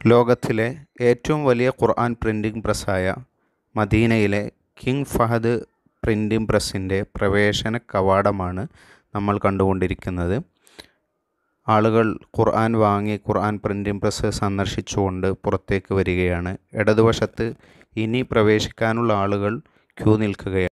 ലോകത്തിലെ ഏറ്റവും വലിയ ഖുർആൻ പ്രിൻറ്റിംഗ് പ്രസ്സായ മദീനയിലെ കിങ് ഫഹദ് പ്രിൻറ്റിംഗ് പ്രസ്സിൻ്റെ പ്രവേശന കവാടമാണ് നമ്മൾ കണ്ടുകൊണ്ടിരിക്കുന്നത് ആളുകൾ ഖുർആൻ വാങ്ങി ഖുർആൻ പ്രിൻറ്റിംഗ് പ്രസ് സന്ദർശിച്ചുകൊണ്ട് പുറത്തേക്ക് വരികയാണ് ഇടതുവശത്ത് ഇനി പ്രവേശിക്കാനുള്ള ആളുകൾ ക്യൂ നിൽക്കുകയാണ്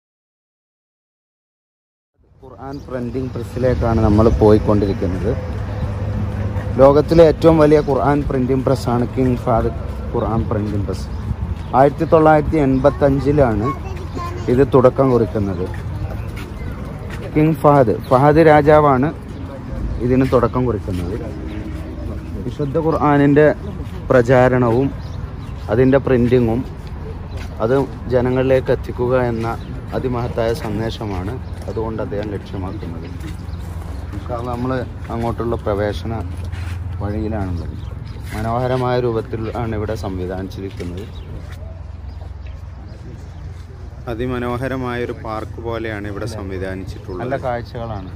ഖുർആൻ പ്രിൻറ്റിംഗ് പ്രസ്സിലേക്കാണ് നമ്മൾ പോയിക്കൊണ്ടിരിക്കുന്നത് ലോകത്തിലെ ഏറ്റവും വലിയ ഖുർആൻ പ്രിൻറ്റിംഗ് പ്രസ്സാണ് കിങ് ഫാദ് ഖുർആൻ പ്രിൻറ്റിംഗ് പ്രസ് ആയിരത്തി തൊള്ളായിരത്തി എൺപത്തഞ്ചിലാണ് ഇത് തുടക്കം കുറിക്കുന്നത് കിങ് ഫഹദ് ഫഹദ് രാജാവാണ് ഇതിന് തുടക്കം കുറിക്കുന്നത് വിശുദ്ധ ഖുർആാനിൻ്റെ പ്രചാരണവും അതിൻ്റെ പ്രിൻറ്റിങ്ങും അത് ജനങ്ങളിലേക്ക് എത്തിക്കുക എന്ന അതിമഹത്തായ സന്ദേശമാണ് അതുകൊണ്ട് അദ്ദേഹം ലക്ഷ്യമാക്കുന്നത് നമ്മൾ അങ്ങോട്ടുള്ള പ്രവേശന വഴിയിലാണുള്ളത് മനോഹരമായ രൂപത്തിൽ ആണ് ഇവിടെ സംവിധാനിച്ചിരിക്കുന്നത് അതിമനോഹരമായ ഒരു പാർക്ക് പോലെയാണ് ഇവിടെ സംവിധാനിച്ചിട്ടുള്ളത് നല്ല കാഴ്ചകളാണ്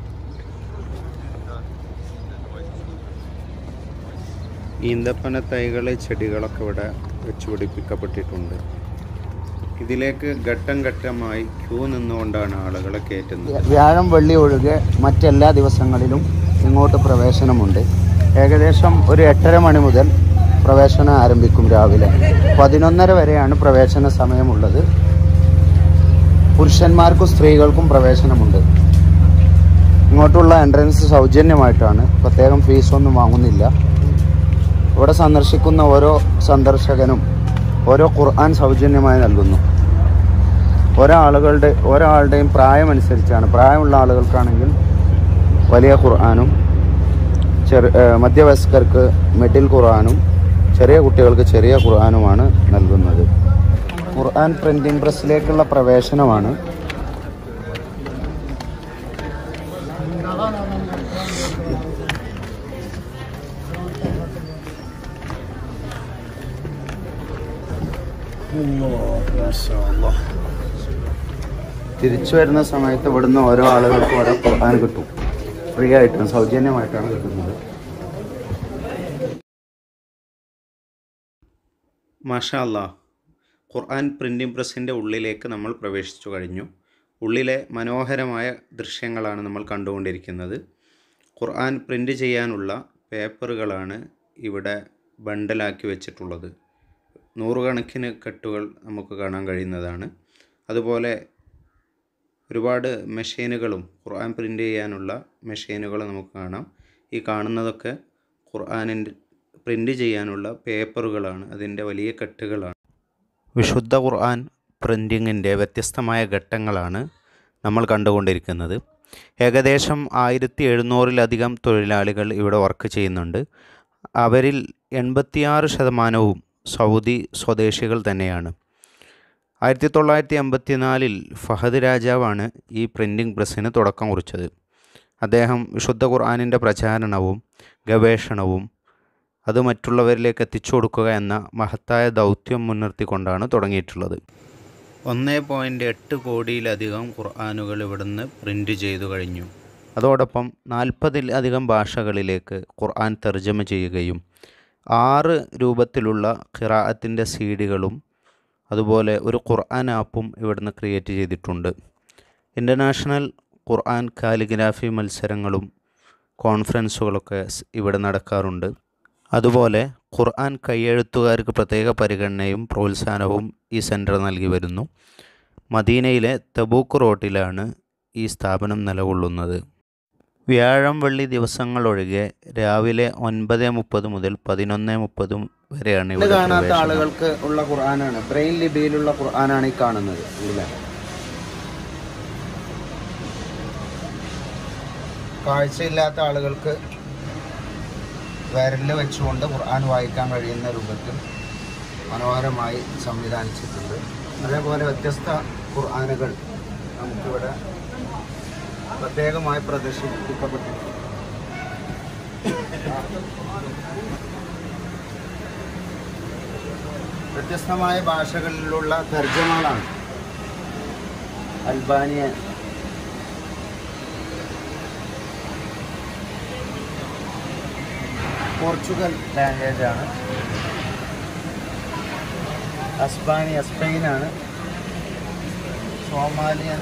ഈന്തപ്പന തൈകൾ ചെടികളൊക്കെ ഇവിടെ വെച്ച് പിടിപ്പിക്കപ്പെട്ടിട്ടുണ്ട് ഇതിലേക്ക് ഘട്ടം ഘട്ടമായി ക്യൂ നിന്നുകൊണ്ടാണ് ആളുകളെ കയറ്റുന്നത് വ്യാഴം വെള്ളി ഒഴികെ മറ്റെല്ലാ ദിവസങ്ങളിലും ഇങ്ങോട്ട് പ്രവേശനമുണ്ട് ഏകദേശം ഒരു എട്ടര മണി മുതൽ പ്രവേശനം ആരംഭിക്കും രാവിലെ പതിനൊന്നര വരെയാണ് പ്രവേശന സമയമുള്ളത് പുരുഷന്മാർക്കും സ്ത്രീകൾക്കും പ്രവേശനമുണ്ട് ഇങ്ങോട്ടുള്ള എൻട്രൻസ് സൗജന്യമായിട്ടാണ് പ്രത്യേകം ഫീസൊന്നും വാങ്ങുന്നില്ല ഇവിടെ സന്ദർശിക്കുന്ന ഓരോ സന്ദർശകനും ഓരോ ഖുർആൻ സൗജന്യമായി നൽകുന്നു ഓരോ ആളുകളുടെ ഓരോ ആളുടെയും പ്രായമനുസരിച്ചാണ് പ്രായമുള്ള ആളുകൾക്കാണെങ്കിൽ വലിയ ഖുർആാനും ചെറു ഏഹ് മധ്യവയസ്കർക്ക് മിഡിൽ ഖുർആാനും ചെറിയ കുട്ടികൾക്ക് ചെറിയ ഖുർആാനുമാണ് നൽകുന്നത് ഖുർആൻ പ്രിന്റിംഗ് പ്രസ്സിലേക്കുള്ള പ്രവേശനമാണ് തിരിച്ചു വരുന്ന സമയത്ത് ഇവിടുന്ന് ഓരോ ആളുകൾക്കും ഓരോ ഖുർആൻ കിട്ടും ഫ്രീ ആയിട്ടാണ് സൗജന്യമായിട്ടാണ് കിട്ടുന്നത് മാഷാ അല്ലാ ഖുർആൻ പ്രിൻറ്റിംഗ് പ്രസ്സിൻ്റെ ഉള്ളിലേക്ക് നമ്മൾ പ്രവേശിച്ചു കഴിഞ്ഞു ഉള്ളിലെ മനോഹരമായ ദൃശ്യങ്ങളാണ് നമ്മൾ കണ്ടുകൊണ്ടിരിക്കുന്നത് ഖുർആൻ പ്രിൻ്റ് ചെയ്യാനുള്ള പേപ്പറുകളാണ് ഇവിടെ ബണ്ടലാക്കി വെച്ചിട്ടുള്ളത് നൂറുകണക്കിന് കെട്ടുകൾ നമുക്ക് കാണാൻ കഴിയുന്നതാണ് അതുപോലെ ഒരുപാട് മെഷീനുകളും ഖുർആൻ പ്രിൻ്റ് ചെയ്യാനുള്ള മെഷീനുകൾ നമുക്ക് കാണാം ഈ കാണുന്നതൊക്കെ ഖുർആനിൻ്റെ പ്രിൻ്റ് ചെയ്യാനുള്ള പേപ്പറുകളാണ് അതിൻ്റെ വലിയ കെട്ടുകളാണ് വിശുദ്ധ ഖുർആൻ പ്രിൻറ്റിങ്ങിൻ്റെ വ്യത്യസ്തമായ ഘട്ടങ്ങളാണ് നമ്മൾ കണ്ടുകൊണ്ടിരിക്കുന്നത് ഏകദേശം ആയിരത്തി എഴുന്നൂറിലധികം തൊഴിലാളികൾ ഇവിടെ വർക്ക് ചെയ്യുന്നുണ്ട് അവരിൽ എൺപത്തിയാറ് ശതമാനവും സൗദി സ്വദേശികൾ തന്നെയാണ് ആയിരത്തി തൊള്ളായിരത്തി എൺപത്തിനാലിൽ ഫഹദ് രാജാവാണ് ഈ പ്രിൻറ്റിംഗ് പ്രസ്സിന് തുടക്കം കുറിച്ചത് അദ്ദേഹം വിശുദ്ധ ഖുർആാനിൻ്റെ പ്രചാരണവും ഗവേഷണവും അത് മറ്റുള്ളവരിലേക്ക് എത്തിച്ചു കൊടുക്കുക എന്ന മഹത്തായ ദൗത്യം മുൻനിർത്തിക്കൊണ്ടാണ് തുടങ്ങിയിട്ടുള്ളത് ഒന്നേ പോയിൻ്റ് എട്ട് കോടിയിലധികം ഖുർആാനുകൾ ഇവിടുന്ന് പ്രിൻ്റ് ചെയ്തു കഴിഞ്ഞു അതോടൊപ്പം നാൽപ്പതിലധികം ഭാഷകളിലേക്ക് ഖുർആൻ തർജ്ജമ ചെയ്യുകയും ആറ് രൂപത്തിലുള്ള ഖിറാഅത്തിൻ്റെ സീഡികളും അതുപോലെ ഒരു ഖുർആൻ ആപ്പും ഇവിടുന്ന് ക്രിയേറ്റ് ചെയ്തിട്ടുണ്ട് ഇൻ്റർനാഷണൽ ഖുർആൻ കാലിഗ്രാഫി മത്സരങ്ങളും കോൺഫറൻസുകളൊക്കെ സ് ഇവിടെ നടക്കാറുണ്ട് അതുപോലെ ഖുർആൻ കയ്യെഴുത്തുകാർക്ക് പ്രത്യേക പരിഗണനയും പ്രോത്സാഹനവും ഈ സെൻറ്റർ നൽകി വരുന്നു മദീനയിലെ തബൂക്ക് റോട്ടിലാണ് ഈ സ്ഥാപനം നിലകൊള്ളുന്നത് വ്യാഴം വെള്ളി ദിവസങ്ങളൊഴികെ രാവിലെ ഒൻപത് മുപ്പത് മുതൽ പതിനൊന്ന് മുപ്പത് വരെയാണ് ഇവിടെ കാണാത്ത പ്രവേശനം. ആളുകൾക്ക് ഉള്ള ഖുർആനാണ് ബ്രെയിൻ ലിപിയിലുള്ള ഖുർആനാണ് ഈ കാണുന്നത് ഇല്ല കാഴ്ചയില്ലാത്ത ആളുകൾക്ക് വിരലിൽ വെച്ചുകൊണ്ട് ഖുർആൻ വായിക്കാൻ കഴിയുന്ന രൂപത്തിൽ മനോഹരമായി സംവിധാനിച്ചിട്ടുണ്ട് അതേപോലെ വ്യത്യസ്ത ഖുർആനുകൾ നമുക്കിവിടെ പ്രത്യേകമായി പ്രദർശിപ്പിക്കപ്പെട്ടിട്ടുണ്ട് വ്യത്യസ്തമായ ഭാഷകളിലുള്ള തർജ്ജമകളാണ് അൽബാനിയ പോർച്ചുഗൽ ലാംഗ്വേജ് ആണ് അസ്പാനിയ സ്പെയിനാണ് സോമാലിയൻ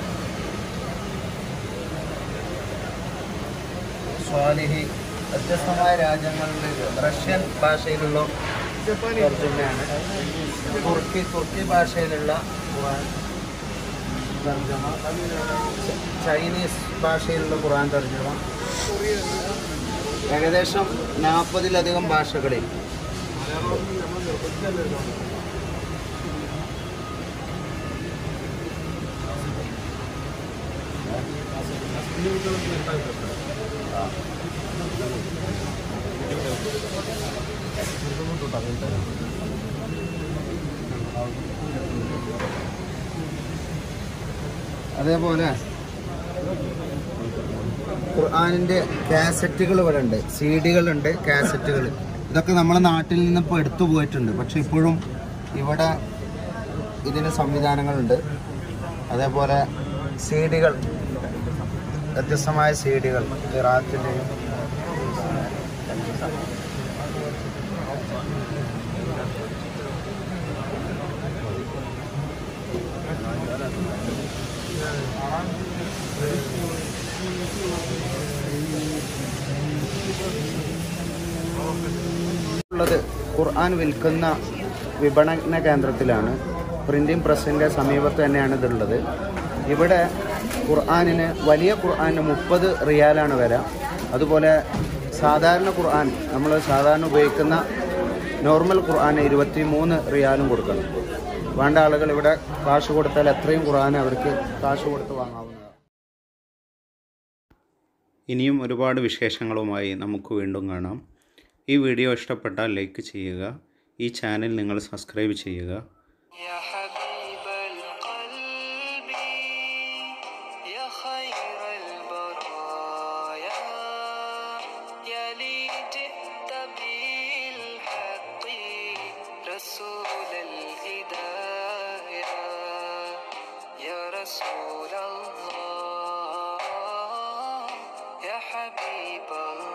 സ്വാലിഹി വ്യത്യസ്തമായ രാജ്യങ്ങളിൽ റഷ്യൻ ഭാഷയിലുള്ള തർജ്ജമയാണ് തുർക്കി തുർക്കി ഭാഷയിലുള്ള ഖുർആൻ തർജ്ജമ ച- ചൈനീസ് ഭാഷയിലുള്ള ഖുർആൻ തർജ്ജമ ഏകദേശം നാൽപ്പതിലധികം ഭാഷകളിൽ അതേപോലെ ഖുർആാനിൻ്റെ കാസറ്റുകൾ ഇവിടെ ഉണ്ട് സി ഡികളുണ്ട് കാസറ്റുകൾ ഇതൊക്കെ നമ്മുടെ നാട്ടിൽ നിന്ന് ഇപ്പോൾ എടുത്തു പോയിട്ടുണ്ട് പക്ഷെ ഇപ്പോഴും ഇവിടെ ഇതിന് സംവിധാനങ്ങളുണ്ട് അതേപോലെ സി ഡികൾ വ്യത്യസ്തമായ സി ഡികൾ ഇറാഖിൻ്റെയും ഉള്ളത് ഖുർആൻ വിൽക്കുന്ന വിപണന കേന്ദ്രത്തിലാണ് പ്രിന്റിംഗ് പ്രസിൻ്റെ സമീപത്ത് തന്നെയാണ് ഇതുള്ളത് ഇവിടെ ഖുർആനിന് വലിയ ഖുർആന് മുപ്പത് റിയാലാണ് വില അതുപോലെ സാധാരണ ഖുർആൻ നമ്മൾ സാധാരണ ഉപയോഗിക്കുന്ന നോർമൽ ഖുർആന് ഇരുപത്തി മൂന്ന് റിയാലും കൊടുക്കണം വേണ്ട ആളുകൾ ഇവിടെ കാശ് കൊടുത്താൽ എത്രയും ഖുർആൻ അവർക്ക് കാശ് കൊടുത്ത് വാങ്ങാവുന്നതാണ് ഇനിയും ഒരുപാട് വിശേഷങ്ങളുമായി നമുക്ക് വീണ്ടും കാണാം ഈ വീഡിയോ ഇഷ്ടപ്പെട്ടാൽ ലൈക്ക് ചെയ്യുക ഈ ചാനൽ നിങ്ങൾ സബ്സ്ക്രൈബ് ചെയ്യുക يا حبيب القلب يا خير البرايا يا لي جئت بالحق رسول الهدايا يا رسول الله يا حبيب الله